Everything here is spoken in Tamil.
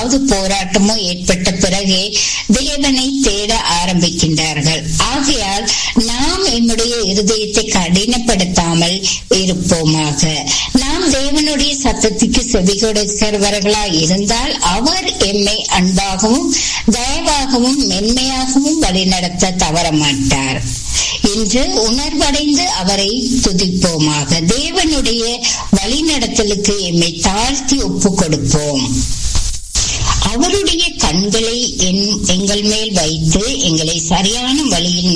ஏதாவது போராட்டமோ ஏற்பட்ட பிறகே தேவனை தேட ஆரம்பிக்கின்றார்கள் ஆகையால் நாம் எம்முடைய இருதயத்தை கடினப்படுத்தாமல் இருப்போமாக நாம் தேவனுடைய சத்தத்துக்கு செவி கொடுக்கிறவர்களாய் இருந்தால் அவர் எம்மை அன்பாகவும் தயவாகவும் மென்மையாகவும் வழிநடத்த தவற மாட்டார் இன்று உணர்வடைந்து அவரை துதிப்போமாக தேவனுடைய வழிநடத்தலுக்கு எம்மை தாழ்த்தி ஒப்பு கொடுப்போம் அவருடைய கண்களை எங்கள் மேல் வைத்து எங்களை சரியான வழியில்